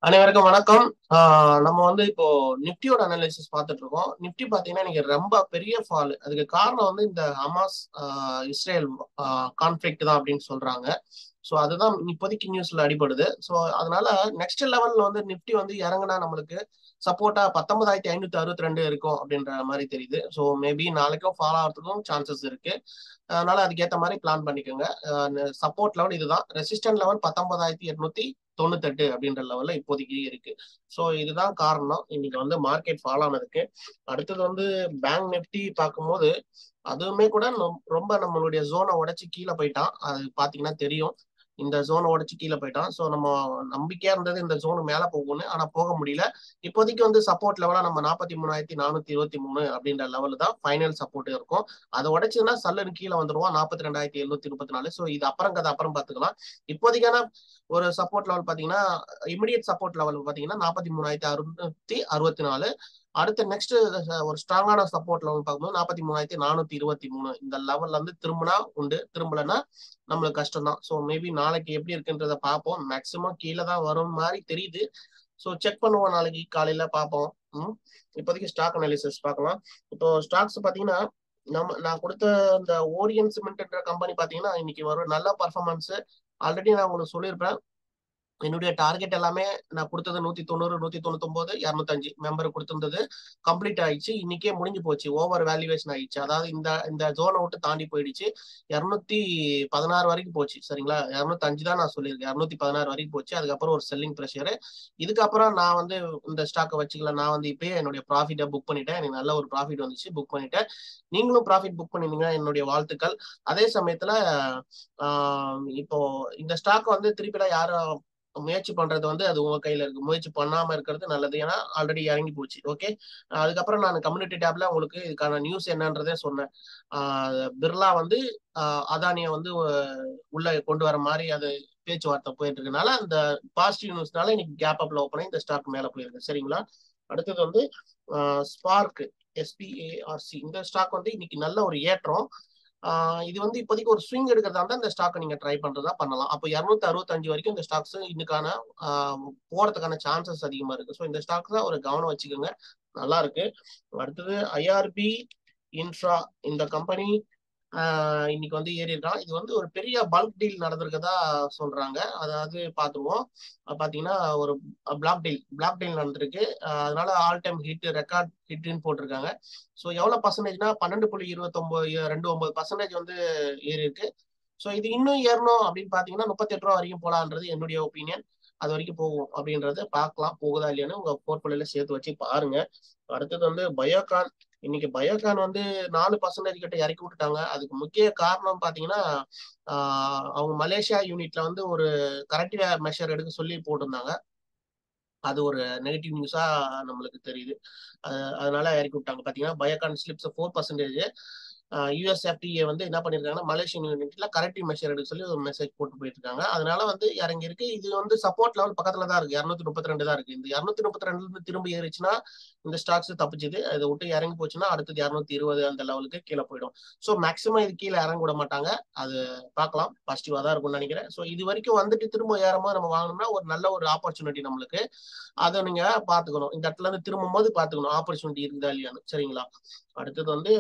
அனைவருக்கும் வணக்கம் ஆஹ் நம்ம வந்து இப்போ நிப்டியோட அனாலிசிஸ் பார்த்துட்டு இருக்கோம் நிப்டி பாத்தீங்கன்னா இன்னைக்கு ரொம்ப பெரிய ஃபால் அதுக்கு காரணம் வந்து இந்த ஹமாஸ் ஆஹ் இஸ்ரேல் கான்ஃபிளிக்ட் தான் அப்படின்னு சொல்றாங்க ஸோ அதுதான் இப்போதைக்கு நியூஸ்ல அடிபடுது ஸோ அதனால நெக்ஸ்ட் லெவல்ல வந்து நிப்டி வந்து இறங்குனா நம்மளுக்கு சப்போர்ட்டா பத்தொன்பதாயிரத்தி ஐநூத்தி அறுபத்தி ரெண்டு இருக்கும் அப்படின்ற மாதிரி தெரியுது ஸோ மேபி நாளைக்கும் ஃபாலோ ஆகிறதுக்கும் சான்சஸ் இருக்கு அதனால அதுக்கேற்ற மாதிரி பிளான் பண்ணிக்கோங்க சப்போர்ட் லெவல் இதுதான் ரெசிஸ்டன்ட் லெவல் பத்தொன்பதாயிரத்தி எட்நூத்தி தொண்ணூத்தெட்டு அப்படின்ற லெவல்ல இப்போதைக்கு இருக்கு ஸோ இதுதான் காரணம் இன்னைக்கு வந்து மார்க்கெட் ஃபால் ஆனதுக்கு அடுத்தது வந்து பேங்க் நிப்டி பார்க்கும்போது அதுவுமே கூட ரொம்ப நம்மளுடைய ஜோனை உடைச்சு கீழே போயிட்டான் அது பாத்தீங்கன்னா தெரியும் இந்த ஜோனை உடைச்சு கீழே போயிட்டான் ஸோ நம்ம நம்பிக்கையா இருந்தது இந்த ஜோனு மேல போகும்னு ஆனா போக முடியல இப்போதைக்கு வந்து சப்போர்ட் லெவலா நம்ம நாற்பத்தி மூணாயிரத்தி நானூத்தி இருபத்தி மூணு அப்படின்ற லெவல் தான் ஃபைனல் சப்போர்ட் இருக்கும் அதை உடைச்சுன்னா சல்லுன்னு கீழே வந்துருவோம் நாற்பத்தி ரெண்டாயிரத்தி எழுநூத்தி முப்பத்தி நாலு ஸோ இது அப்புறம் கதை அப்புறம் பாத்துக்கலாம் இப்போதைக்கான ஒரு சப்போர்ட் லெவல் பாத்தீங்கன்னா இமிடியட் சப்போர்ட் லெவல் பாத்தீங்கன்னா நாற்பத்தி மூணாயிரத்தி அறுநூத்தி அறுபத்தி நாலு அடுத்து நெக்ஸ்ட் ஒரு ஸ்ட்ராங்கான சப்போர்ட் லெவல் பார்க்கும்போது நாற்பத்தி மூணாயிரத்தி நானூத்தி இருபத்தி மூணு இந்த லெவல்ல இருந்து திரும்பினா உண்டு திரும்பலன்னா நம்மளுக்கு கஷ்டம் தான் ஸோ மேபி நாளைக்கு எப்படி இருக்குன்றத பார்ப்போம் மேக்சிமம் கீழே தான் வரும் மாதிரி தெரியுது ஸோ செக் பண்ணுவோம் நாளைக்கு காலையில பார்ப்போம் ம் இப்போதைக்கு ஸ்டாக் அனாலிசிஸ் பார்க்கலாம் இப்போ ஸ்டாக்ஸ் பார்த்தீங்கன்னா நம்ம நான் கொடுத்த இந்த ஓரியன் சிமெண்ட்ன்ற கம்பெனி பார்த்தீங்கன்னா இன்னைக்கு வரும் நல்ல பர்ஃபார்மன்ஸ் ஆல்ரெடி நான் உங்களுக்கு சொல்லியிருப்பேன் என்னுடைய டார்கெட் எல்லாமே நான் கொடுத்தது நூத்தி தொண்ணூறு நூத்தி தொண்ணூத்தி ஒன்பது இரநூத்தஞ்சு மெம்பர் கொடுத்திருந்தது கம்ப்ளீட் ஆயிடுச்சு இன்னைக்கே முடிஞ்சு போச்சு ஓவர் வேல்யூவேஷன் ஆயிடுச்சு அதாவது இந்த இந்த ஜோனை விட்டு தாண்டி போயிடுச்சு இரநூத்தி பதினாறு வரைக்கும் போச்சு சரிங்களா இரநூத்தி அஞ்சு தான் நான் சொல்லியிருக்கேன் இரநூத்தி பதினாறு வரைக்கும் போச்சு அதுக்கப்புறம் ஒரு செல்லிங் ப்ரெஷர் இதுக்கப்புறம் நான் வந்து இந்த ஸ்டாக்கை வச்சுக்கல நான் வந்து இப்பயே என்னுடைய ப்ராஃபிட்டை புக் பண்ணிட்டேன் எனக்கு நல்ல ஒரு ப்ராஃபிட் வந்துச்சு புக் பண்ணிட்டேன் நீங்களும் ப்ராஃபிட் புக் பண்ணிருந்தீங்கன்னா என்னுடைய வாழ்த்துக்கள் அதே சமயத்துல இப்போ இந்த ஸ்டாக் வந்து திருப்பிலாம் யாரும் முயற்சி பண்றது வந்து அது உங்க கையில இருக்கு முயற்சி பண்ணாம இருக்கிறது நல்லது ஏன்னா ஆல்ரெடி இறங்கி போச்சு ஓகே அதுக்கப்புறம் நான் கம்யூனிட்டி டேப்ல உங்களுக்கு இதுக்கான நியூஸ் என்னன்றதே சொன்னேன் பிர்லா வந்து அதானிய வந்து உள்ள கொண்டு வர மாதிரி அது பேச்சுவார்த்தை போயிட்டு இருக்கனால அந்த பாசிட்டிவ் நியூஸ்னால இன்னைக்கு கேப் அப்ல ஓப்பன் இந்த ஸ்டாக் மேல போயிருக்கு சரிங்களா அடுத்தது வந்து ஸ்பார்க் எஸ்பிஏஆர்சி இந்த ஸ்டாக் வந்து இன்னைக்கு நல்ல ஒரு ஏற்றம் இது வந்து இப்போதைக்கு ஒரு ஸ்விங் எடுக்கிறதா இருந்தால் இந்த ஸ்டாக்கை நீங்க ட்ரை பண்றதா பண்ணலாம் அப்போ இரநூத்தி அறுபத்தஞ்சு வரைக்கும் இந்த ஸ்டாக்ஸ் இன்னைக்கான போறதுக்கான சான்சஸ் அதிகமா இருக்கு ஸோ இந்த ஸ்டாக்ஸ் ஒரு கவனம் வச்சுக்கோங்க நல்லா இருக்கு அடுத்தது ஐஆர்பி இன்ஃப்ரா இந்த கம்பெனி இன்னைக்கு வந்து ஏறி இருக்கான் இது வந்து ஒரு பெரிய பல்க் டீல் நடந்திருக்கதா சொல்றாங்க அதாவது பார்த்துருவோம் பாத்தீங்கன்னா ஒரு பிளாக் டீல் பிளாக் டீல் நடந்திருக்கு அதனால ஆல் டைம் ஹிட் ரெக்கார்ட் ஹிட்னு போட்டிருக்காங்க ஸோ எவ்வளவு பர்சன்டேஜ்னா பன்னெண்டு புள்ளி இருபத்தொன்பது ரெண்டு ஒன்பது பர்சன்டேஜ் வந்து ஏறி இருக்கு ஸோ இது இன்னும் ஏறணும் அப்படின்னு பாத்தீங்கன்னா முப்பத்தி எட்டு ரூபா வரைக்கும் போலான்றது என்னுடைய ஒப்பீனியன் அது வரைக்கும் போகும் அப்படின்றத பார்க்கலாம் போகுதா இல்லையான்னு உங்க போர்ட்போலியோல சேர்த்து வச்சு பாருங்க அடுத்தது வந்து பயோகான் இன்னைக்கு பயோகான் வந்து நாலு பர்சன்டேஜ் கிட்ட இறக்கி விட்டுட்டாங்க அதுக்கு முக்கிய காரணம் பாத்தீங்கன்னா அவங்க மலேசியா யூனிட்ல வந்து ஒரு கரெக்டிவ் மெஷர் எடுக்க சொல்லி போட்டிருந்தாங்க அது ஒரு நெகட்டிவ் நியூஸா நம்மளுக்கு தெரியுது அதனால இறக்கி விட்டாங்க பாத்தீங்கன்னா Biocon slips four percentage USFDA வந்து என்ன பண்ணிருக்காங்கன்னா மலேசியன் யூனிட்ல கரெக்டிவ் மெஷர் எடுக்க சொல்லி ஒரு மெசேஜ் போட்டு போயிட்டு இருக்காங்க அதனால வந்து இறங்கி இருக்கு இது வந்து சப்போர்ட் லெவல் பக்கத்துல தான் இருக்கு இரநூத்தி முப்பத்தி ரெண்டு தான் இருக்கு இந்த இரநூத்தி முப்பத்தி ரெண்டுல இருந்து திரும்ப ஏறிச்சுன்னா இந்த ஸ்டாக்ஸ் தப்பிச்சுது அதை விட்டு இறங்கி போச்சுன்னா அடுத்தது இரநூத்தி இருபது அந்த லெவலுக்கு கீழே போயிடும் ஸோ மேக்ஸிமம் இது கீழே இறங்க விட மாட்டாங்க அது பார்க்கலாம் பாசிட்டிவா தான் இருக்கும்னு நினைக்கிறேன் ஸோ இது வரைக்கும் வந்துட்டு திரும்ப ஏறும்போது நம்ம வாங்கணும்னா ஒரு நல்ல ஒரு ஆப்பர்ச்சுனிட்டி நம்மளுக்கு அதை நீங்க பாத்துக்கணும் இந்த இடத்துல இருந்து திரும்பும் போது பாத்துக்கணும் ஆப்பர்ச்சுனிட்டி இருக்குதா இல்லையான்னு சரிங்களா அடுத்தது வந்து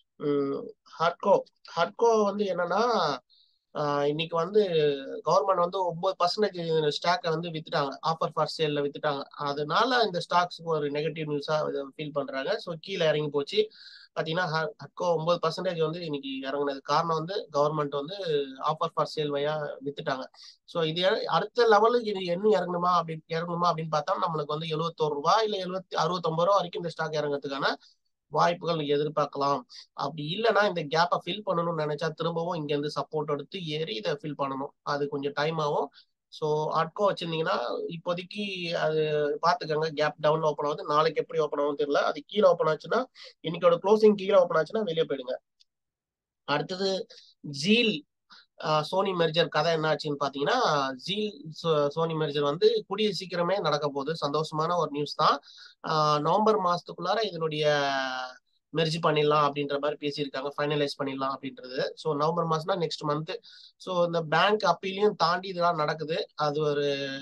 ஹட்கோ ஹட்கோ வந்து என்னன்னா இன்னைக்கு வந்து கவர்மெண்ட் வந்து ஒன்பது பர்சன்டேஜ் ஸ்டாக்கை வந்து வித்துட்டாங்க ஆஃபர் ஃபார் சேல்ல வித்துட்டாங்க அதனால இந்த ஸ்டாக்ஸ்க்கு ஒரு நெகட்டிவ் நியூஸா ஃபீல் பண்றாங்க ஸோ கீழே இறங்கி போச்சு பாத்தீங்கன்னா ஹட்கோ ஒன்பது பர்சன்டேஜ் வந்து இன்னைக்கு இறங்குனது காரணம் வந்து கவர்மெண்ட் வந்து ஆஃபர் ஃபார் சேல் வயா வித்துட்டாங்க ஸோ இது அடுத்த லெவலுக்கு இது என்ன இறங்கணுமா அப்படி இறங்கணுமா அப்படின்னு பார்த்தா நம்மளுக்கு வந்து எழுபத்தோரு ரூபா இல்ல எழுபத்தி அறுபத்தொன்பது ரூபா வரைக்கும் இந்த ஸ்டாக் இறங்கிறதுக்கான வாய்ப்புகள் எதிர்பார்க்கலாம் அப்படி இல்லைன்னா இந்த கேப்பை ஃபில் பண்ணணும்னு நினைச்சா திரும்பவும் இங்க இருந்து சப்போர்ட் எடுத்து ஏறி இதை ஃபில் பண்ணணும் அது கொஞ்சம் டைம் ஆகும் ஸோ அட்கோ வச்சிருந்தீங்கன்னா இப்போதைக்கு அது பார்த்துக்கோங்க கேப் டவுன் ஓப்பன் ஆகுது நாளைக்கு எப்படி ஓப்பன் ஆகும் தெரியல அது கீழே ஓப்பன் ஆச்சுன்னா இன்னைக்கோட க்ளோசிங் கீழே ஓப்பன் ஆச்சுன்னா வெளியே போயிடுங்க அடுத்தது ஜீல் சோனி மெர்ஜர் கதை என்ன ஆச்சுன்னு பாத்தீங்கன்னா ஜீல் சோனி மெர்ஜர் வந்து கூடிய சீக்கிரமே நடக்க போகுது சந்தோஷமான ஒரு நியூஸ் தான் நவம்பர் மாசத்துக்குள்ளார இதனுடைய மெர்ஜ் பண்ணிடலாம் அப்படின்ற மாதிரி பேசியிருக்காங்க ஃபைனலைஸ் பண்ணிடலாம் அப்படின்றது ஸோ நவம்பர் மாசம்னா நெக்ஸ்ட் மந்த் ஸோ இந்த பேங்க் அப்பீலையும் தாண்டி இதெல்லாம் நடக்குது அது ஒரு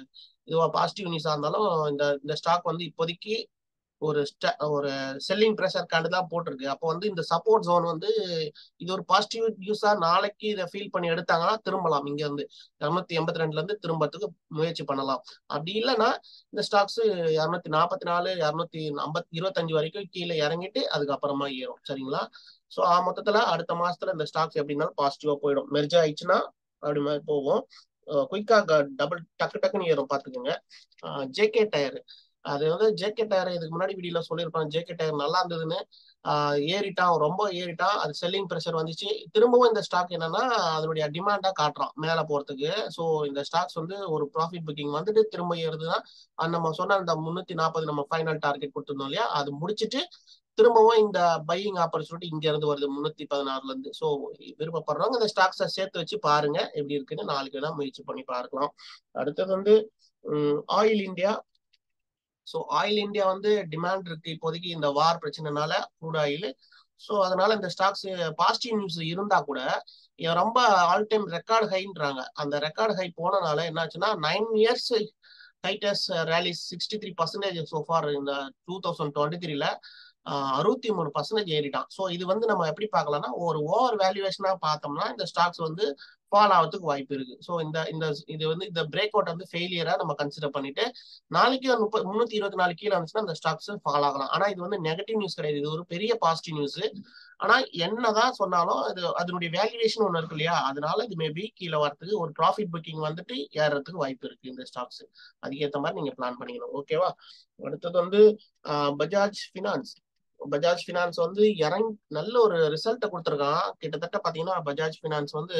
இதுவா பாசிட்டிவ் நியூஸா இருந்தாலும் இந்த இந்த ஸ்டாக் வந்து இப்போதைக்கு ஒரு ஒரு செல்லிங் ப்ரெஷர் காண்டு தான் போட்டிருக்கு அப்போ வந்து இந்த சப்போர்ட் ஜோன் வந்து இது ஒரு பாசிட்டிவ் நியூஸா நாளைக்கு இதை ஃபீல் பண்ணி எடுத்தாங்கன்னா திரும்பலாம் இங்க இருந்து இரநூத்தி எண்பத்தி ரெண்டுல இருந்து திரும்பத்துக்கு முயற்சி பண்ணலாம் அப்படி இல்லைன்னா இந்த ஸ்டாக்ஸ் இரநூத்தி நாற்பத்தி நாலு இரநூத்தி ஐம்பத்தி இருபத்தஞ்சு வரைக்கும் கீழே இறங்கிட்டு அதுக்கப்புறமா ஏறும் சரிங்களா ஸோ மொத்தத்துல அடுத்த மாசத்துல இந்த ஸ்டாக்ஸ் எப்படின்னாலும் பாசிட்டிவா போயிடும் மெர்ஜ் ஆயிடுச்சுன்னா அப்படி மாதிரி போகும் குயிக்கா டபுள் டக்கு டக்குன்னு ஏறும் பாத்துக்கோங்க ஜேகே டயர் அது வந்து ஜேகே டயர் இதுக்கு முன்னாடி வீடியோல சொல்லியிருப்பாங்க ஜேகே டயர் நல்லா இருந்ததுன்னு ஏறிட்டான் ரொம்ப ஏறிட்டான் அது செல்லிங் ப்ரெஷர் வந்துச்சு திரும்பவும் இந்த ஸ்டாக் என்னன்னா அதனுடைய டிமாண்டா காட்டுறான் மேல போறதுக்கு ஸோ இந்த ஸ்டாக்ஸ் வந்து ஒரு ப்ராஃபிட் புக்கிங் வந்துட்டு திரும்ப ஏறுதுன்னா நம்ம சொன்ன அந்த முன்னூத்தி நாற்பது நம்ம ஃபைனல் டார்கெட் கொடுத்துருந்தோம் இல்லையா அது முடிச்சுட்டு திரும்பவும் இந்த பையிங் ஆப்பர்ச்சுனிட்டி இங்க இருந்து வருது முன்னூத்தி பதினாறுல இருந்து ஸோ விருப்பப்படுறவங்க இந்த ஸ்டாக்ஸை சேர்த்து வச்சு பாருங்க எப்படி இருக்குன்னு நாளைக்கு வேணா முயற்சி பண்ணி பார்க்கலாம் அடுத்தது வந்து ஆயில் இந்தியா ஸோ ஆயில் இந்தியா வந்து டிமாண்ட் இருக்கு இப்போதைக்கு இந்த வார் பிரச்சனைனால க்ரூட் ஆயில் ஸோ அதனால இந்த ஸ்டாக்ஸ் பாசிட்டிவ் நியூஸ் இருந்தா கூட ரொம்ப ஆல் டைம் ரெக்கார்டு ஹைன்றாங்க அந்த ரெக்கார்டு ஹை போனனால என்னாச்சுன்னா nine years Titus rally sixty three percentage so far இந்த டூ தௌசண்ட் டுவெண்ட்டி த்ரீல அறுபத்தி மூணு பர்சன்டேஜ் ஏறிட்டான் ஸோ இது வந்து நம்ம எப்படி பார்க்கலாம்னா ஒரு ஓவர் வேல்யூவேஷனா பார்த்தோம்னா இந்த ஸ்டாக்ஸ் வந்து ஃபால் ஆகிறதுக்கு வாய்ப்பு இருக்கு ஸோ இந்த இந்த இது வந்து இந்த பிரேக் அவுட் வந்து ஃபெயிலியரா நம்ம கன்சிடர் பண்ணிட்டு நாளைக்கு முப்பது முன்னூத்தி இருபத்தி நாலு கீழே வந்துச்சுன்னா அந்த ஸ்டாக்ஸ் ஃபால் ஆகலாம் ஆனா இது வந்து நெகட்டிவ் நியூஸ் கிடையாது இது ஒரு பெரிய பாசிட்டிவ் நியூஸ் ஆனா என்னதான் சொன்னாலும் அது அதனுடைய வேல்யூவேஷன் ஒன்று இருக்கு இல்லையா அதனால இது மேபி கீழே வரதுக்கு ஒரு ப்ராஃபிட் புக்கிங் வந்துட்டு ஏறதுக்கு வாய்ப்பு இருக்கு இந்த ஸ்டாக்ஸ் அதுக்கேற்ற மாதிரி நீங்க பிளான் பண்ணிக்கணும் ஓகேவா அடுத்தது வந்து பஜாஜ் ஃபினான்ஸ் பஜாஜ் ஃபினான்ஸ் வந்து இறங்கி நல்ல ஒரு ரிசல்ட்டை கொடுத்துருக்கான் கிட்டத்தட்ட பாத்தீங்கன்னா பஜாஜ் ஃபினான்ஸ் வந்து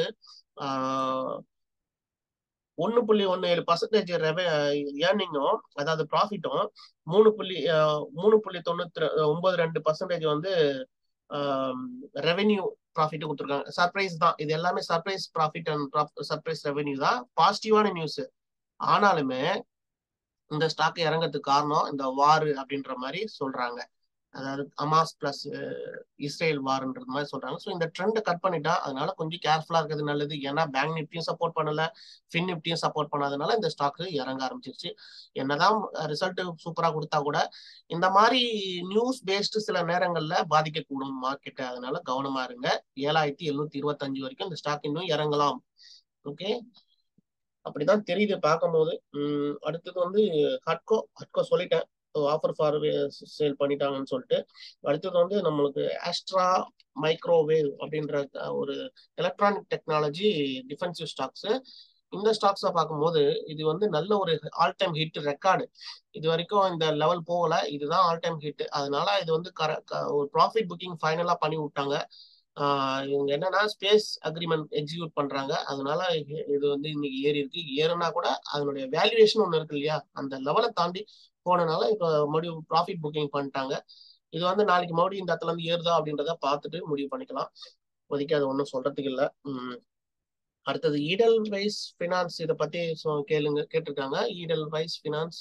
ஒன்னு புள்ளி ஒன்னு ஏழு பர்சன்டேஜ் ரெவ ஏர்னிங்கும் அதாவது ப்ராஃபிட்டும் மூணு புள்ளி மூணு புள்ளி தொண்ணூத்தி ஒன்பது ரெண்டு பர்சன்டேஜ் வந்து ரெவென்யூ ப்ராஃபிட் கொடுத்துருக்காங்க சர்ப்ரைஸ் தான் இது எல்லாமே surprise profit and surprise revenue தான் பாசிட்டிவான நியூஸ் ஆனாலுமே இந்த ஸ்டாக் இறங்கிறதுக்கு காரணம் இந்த வாரு அப்படின்ற மாதிரி சொல்றாங்க அதாவது அமாஸ் பிளஸ் இஸ்ரேல் வார்ன்றது மாதிரி சொல்றாங்க ஸோ இந்த ட்ரெண்டை கட் பண்ணிட்டா அதனால கொஞ்சம் கேர்ஃபுல்லா இருக்கிறது நல்லது ஏன்னா பேங்க் நிப்டியும் சப்போர்ட் பண்ணல ஃபின் நிப்டியும் சப்போர்ட் பண்ணாதனால இந்த ஸ்டாக் இறங்க ஆரம்பிச்சிருச்சு என்னதான் ரிசல்ட் சூப்பரா கொடுத்தா கூட இந்த மாதிரி நியூஸ் பேஸ்டு சில நேரங்கள்ல பாதிக்கக்கூடும் மார்க்கெட்டை அதனால கவனமா இருங்க ஏழாயிரத்தி எழுநூத்தி இருபத்தஞ்சு வரைக்கும் இந்த ஸ்டாக் இன்னும் இறங்கலாம் ஓகே அப்படிதான் தெரியுது பார்க்கும்போது உம் அடுத்தது வந்து ஹட்கோ ஹட்கோ சொல்லிட்டேன் ஆஃபர் ஃபார் சேல் பண்ணிட்டாங்கன்னு சொல்லிட்டு அடுத்தது வந்து நம்மளுக்கு ஆஸ்ட்ரா மைக்ரோவேவ் அப்படின்ற ஒரு எலக்ட்ரானிக் டெக்னாலஜி டிஃபென்சிவ் ஸ்டாக்ஸ் இந்த ஸ்டாக்ஸை பார்க்கும்போது இது வந்து நல்ல ஒரு ஆல் டைம் ஹிட் ரெக்கார்டு இது வரைக்கும் இந்த லெவல் போகல இதுதான் ஆல் டைம் ஹிட் அதனால இது வந்து ஒரு ப்ராஃபிட் புக்கிங் ஃபைனலா பண்ணி விட்டாங்க இவங்க என்னன்னா ஸ்பேஸ் அக்ரிமெண்ட் எக்ஸிக்யூட் பண்றாங்க அதனால இது வந்து இன்னைக்கு ஏறி இருக்கு ஏறுனா கூட அதனுடைய வேல்யூவேஷன் ஒன்று இருக்கு இல்லையா அந்த லெவலை தாண்டி போனனால இப்போ மறுபடியும் ப்ராஃபிட் புக்கிங் பண்ணிட்டாங்க இது வந்து நாளைக்கு மறுபடியும் இந்த இடத்துல இருந்து ஏறுதா அப்படின்றத பார்த்துட்டு முடிவு பண்ணிக்கலாம் இப்போதைக்கு அது ஒன்றும் சொல்றதுக்கு இல்லை உம் அடுத்தது ஈடல் வைஸ் ஃபினான்ஸ் இதை பத்தி கேளுங்க கேட்டிருக்காங்க Edelweiss finance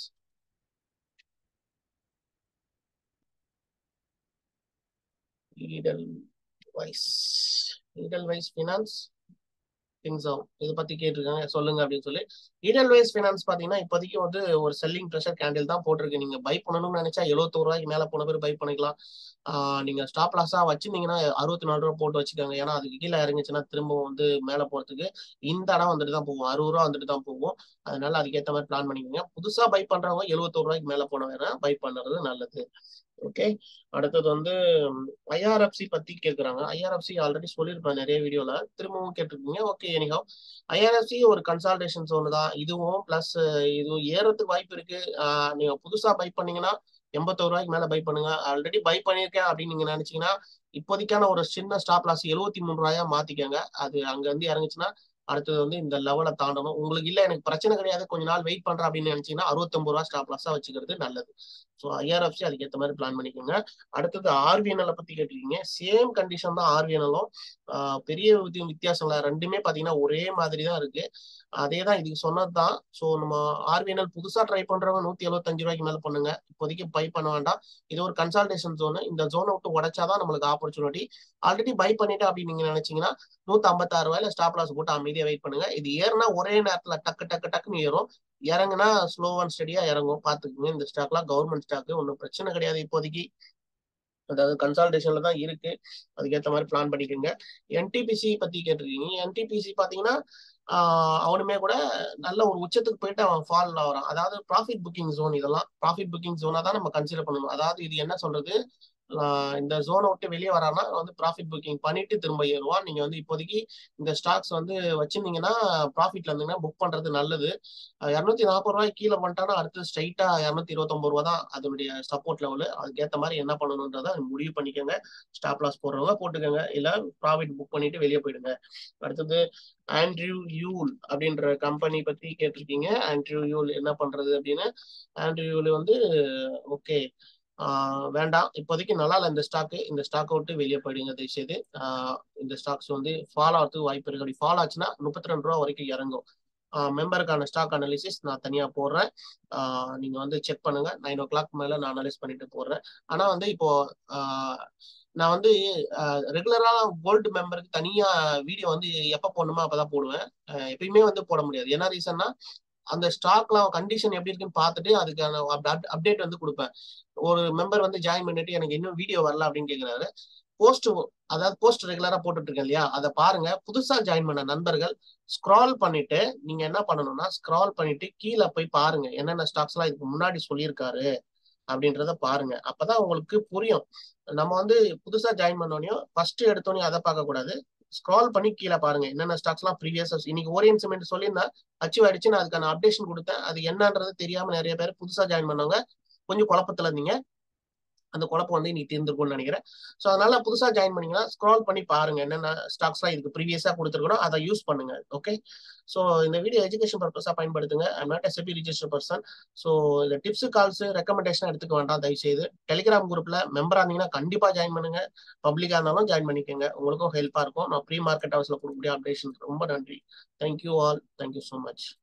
Edelweiss Edelweiss finance things ஆகும் இதை பத்தி கேட்டிருக்காங்க சொல்லுங்க அப்படின்னு சொல்லி ஈடல் வைஸ் ஃபினான்ஸ் பாத்தீங்கன்னா இப்போதைக்கு வந்து ஒரு செல்லிங் ப்ரெஷர் கேண்டில் தான் போட்டிருக்கு நீங்க பை பண்ணணும்னு நினைச்சா எழுபத்தோரு ரூபாய்க்கு மேல போன பேர் பை பண்ணிக்கலாம் ஆஹ் நீங்க ஸ்டாப் லாஸா வச்சிருந்தீங்கன்னா அறுபத்தி நாலு ரூபா போட்டு வச்சுக்கோங்க ஏன்னா அதுக்கு கீழே இறங்குச்சுன்னா திரும்பவும் வந்து மேல போறதுக்கு இந்த இடம் வந்துட்டு தான் போகும் அறுபது ரூபா வந்துட்டு தான் போகும் அதனால அதுக்கேற்ற மாதிரி பிளான் பண்ணிக்கோங்க புதுசா பை பண்றவங்க எழுபத்தோரு ரூபாய்க்கு மேல போன வேற பை பண்றது நல்லது ஓகே அடுத்தது வந்து ஐஆர்எஃப்சி பத்தி கேக்குறாங்க ஐஆர்எஃப்சி ஆல்ரெடி சொல்லியிருப்பேன் நிறைய வீடியோல திரும்பவும் கேட்டிருக்கீங்க ஓகே எனிஹவ் ஐஆர்எஃப்சி ஒரு கன்சல்டேஷன் ஜோன் தான் இதுவும் பிளஸ் இதுவும் ஏறதுக்கு வாய்ப்பு இருக்கு நீங்க புதுசா பை பண்ணீங்கன்னா எண்பத்தோரு ரூபாய்க்கு மேல பை பண்ணுங்க ஆல்ரெடி பை பண்ணியிருக்கேன் அப்படின்னு நீங்க நினைச்சீங்கன்னா இப்போதைக்கான ஒரு சின்ன ஸ்டாப் லாஸ் எழுபத்தி மூணு ரூபாயா மாத்திக்கங்க அது அங்க இருந்து இறங்குச்சுன்னா அடுத்தது வந்து இந்த லெவலை தாண்டணும் உங்களுக்கு இல்ல எனக்கு பிரச்சனை கிடையாது கொஞ்ச நாள் வெயிட் பண்றேன் அப்படின்னு நினைச்சீங்கன்னா அறுபத்தொன்பது ரூபா ஸ்டாப் லாஸா வச்சுக்கிறது நல்லது ஸோ ஐஆர்எஃப்சி அதுக்கேற்ற மாதிரி பிளான் பண்ணிக்கோங்க அடுத்தது ஆர்விஎன்எல் பத்தி கேட்டிருக்கீங்க சேம் கண்டிஷன் தான் ஆர்விஎன்எலும் பெரிய வித்தியாசம் இல்லை ரெண்டுமே பாத்தீங்கன்னா ஒரே மாதிரி தான் இருக்கு அதே தான் இதுக்கு சொன்னது தான் ஸோ நம்ம ஆர்விஎன்எல் புதுசா ட்ரை பண்றவங்க நூத்தி எழுபத்தஞ்சு ரூபாய்க்கு மேல பண்ணுங்க இப்போதைக்கு பை பண்ண வேண்டாம் இது ஒரு கன்சல்டேஷன் ஜோன் இந்த ஜோனை விட்டு உடைச்சாதான் நம்மளுக்கு ஆப்பர்ச்சுனிட்டி ஆல்ரெடி பை பண்ணிட்டு அப்படின்னு நீங்க நினைச்சீங்கன்னா நூத்தி ஐம்பத்தாறு ரூபாயில ஸ்டாப் லாஸ் போட்டு அமைதியா வெயிட் பண்ணுங்க இது ஏறினா ஒரே நேரத்துல டக்கு டக்கு டக்குன்னு ஏறும் இறங்குனா ஸ்லோ அண்ட் ஸ்டடியா இறங்கும் பாத்துக்குங்க இந்த ஸ்டாக்லாம் கவர்மெண்ட் ஸ்டாக் ஒன்றும் பிரச்சனை கிடையாது இப்போதைக்கு அதாவது கன்சால்டேஷன்ல தான் இருக்கு அதுக்கேற்ற மாதிரி பிளான் பண்ணிக்கோங்க என்டிபிசி பத்தி கேட்டிருக்கீங்க என்டிபிசி பாத்தீங்கன்னா அவனுமே கூட நல்ல ஒரு உச்சத்துக்கு போயிட்டு அவன் ஃபால்ல வரான் அதாவது ப்ராஃபிட் புக்கிங் ஜோன் இதெல்லாம் ப்ராஃபிட் புக்கிங் ஜோனா தான் நம்ம கன்சிடர் பண்ணணும் அதாவது இது என்ன சொல்றது இந்த ஜோனை விட்டு வெளியே வரானா வந்து ப்ராஃபிட் புக்கிங் பண்ணிட்டு திரும்ப ஏறுவான் நீங்க வந்து இப்போதைக்கு இந்த ஸ்டாக்ஸ் வந்து வச்சிருந்தீங்கன்னா ப்ராஃபிட்ல இருந்தீங்கன்னா புக் பண்றது நல்லது இரநூத்தி நாற்பது ரூபாய் கீழே பண்ணிட்டானா அடுத்து ஸ்ட்ரைட்டா இரநூத்தி இருபத்தொன்பது ரூபா தான் அதனுடைய சப்போர்ட் லெவலு அதுக்கேற்ற மாதிரி என்ன பண்ணணுன்றத முடிவு பண்ணிக்கோங்க ஸ்டாப் லாஸ் போடுறவங்க போட்டுக்கோங்க இல்ல ப்ராஃபிட் புக் பண்ணிட்டு வெளியே போயிடுங்க அடுத்தது ஆண்ட்ரியூ யூல் அப்படின்ற கம்பெனி பத்தி கேட்டிருக்கீங்க ஆண்ட்ரியூ யூல் என்ன பண்றது அப்படின்னு ஆண்ட்ரியூ யூல் வந்து ஓகே வேண்டாம் இப்போதைக்கு நல்லா இல்லை இந்த ஸ்டாக்கு இந்த ஸ்டாக்கை விட்டு வெளியே போயிடுங்க தயவுசெய்து இந்த ஸ்டாக்ஸ் வந்து ஃபால் ஆகிறதுக்கு வாய்ப்பு இருக்கு அப்படி ஃபால் ஆச்சுன்னா முப்பத்தி ரெண்டு ரூபா வரைக்கும் இறங்கும் மெம்பருக்கான ஸ்டாக் அனாலிசிஸ் நான் தனியாக போடுறேன் நீங்க வந்து செக் பண்ணுங்க நைன் ஓ கிளாக் மேல நான் அனலைஸ் பண்ணிட்டு போடுறேன் ஆனா வந்து இப்போ நான் வந்து ரெகுலரா கோல்டு மெம்பருக்கு தனியா வீடியோ வந்து எப்ப போடணுமோ அப்பதான் போடுவேன் எப்பயுமே வந்து போட முடியாது என்ன ரீசன்னா அந்த ஸ்டாக்லாம் கண்டிஷன் எப்படி இருக்குன்னு பார்த்துட்டு அதுக்கான அப்டேட் வந்து கொடுப்பேன் ஒரு மெம்பர் வந்து ஜாயின் பண்ணிட்டு எனக்கு இன்னும் வீடியோ வரல அப்படின்னு கேட்கிறாரு போஸ்ட் அதாவது போஸ்ட் ரெகுலரா போட்டுட்டு இருக்கேன் இல்லையா அதை பாருங்க புதுசா ஜாயின் பண்ண நண்பர்கள் ஸ்க்ரால் பண்ணிட்டு நீங்க என்ன பண்ணணும்னா ஸ்க்ரால் பண்ணிட்டு கீழே போய் பாருங்க என்னென்ன ஸ்டாக்ஸ் எல்லாம் இதுக்கு முன்னாடி சொல்லியிருக்காரு அப்படின்றத பாருங்க அப்பதான் உங்களுக்கு புரியும் நம்ம வந்து புதுசா ஜாயின் பண்ணோடனையும் ஃபர்ஸ்ட் எடுத்தோடனே அதை பார்க்க கூடாது ஸ்க்ரால் பண்ணி கீழே பாருங்க என்னென்ன ஸ்டாக்ஸ் எல்லாம் ப்ரீவியஸ் இன்னைக்கு ஓரியன் சிமெண்ட் சொல்லியிருந்தா அச்சீவ் ஆயிடுச்சு நான் அதுக்கான அப்டேஷன் கொடுத்தேன் அது என்னன்றது தெரியாம நிறைய பேர் புதுசா ஜாயின் பண்ணவங்க கொஞ்சம் குழப்பத்துல இருந்தீங்க அந்த குழப்பம் வந்து இன்னைக்கு தீர்ந்துருக்கும்னு நினைக்கிறேன் ஸோ அதனால புதுசா ஜாயின் பண்ணீங்கன்னா ஸ்க்ரால் பண்ணி பாருங்க என்னென்ன ஸ்டாக்ஸ்லாம் இதுக்கு ப்ரீவியஸா கொடுத்துருக்கணும் அதை யூஸ் பண்ணுங்க ஓகே ஸோ இந்த வீடியோ எஜுகேஷன் பர்பஸா பயன்படுத்துங்க I'm not SEBI register person so இந்த டிப்ஸ் கால்ஸ் ரெக்கமெண்டேஷன் எடுத்துக்க வேண்டாம் தயவு செய்து டெலிகிராம் குரூப்ல மெம்பரா இருந்தீங்கன்னா கண்டிப்பா ஜாயின் பண்ணுங்க பப்ளிக்கா இருந்தாலும் ஜாயின் பண்ணிக்கோங்க உங்களுக்கும் ஹெல்ப்பா இருக்கும் நான் ப்ரீ மார்க்கெட் ஹவுஸ்ல கொடுக்கக்கூடிய அப்டேஷன் ரொம்ப நன்றி thank you all thank you so much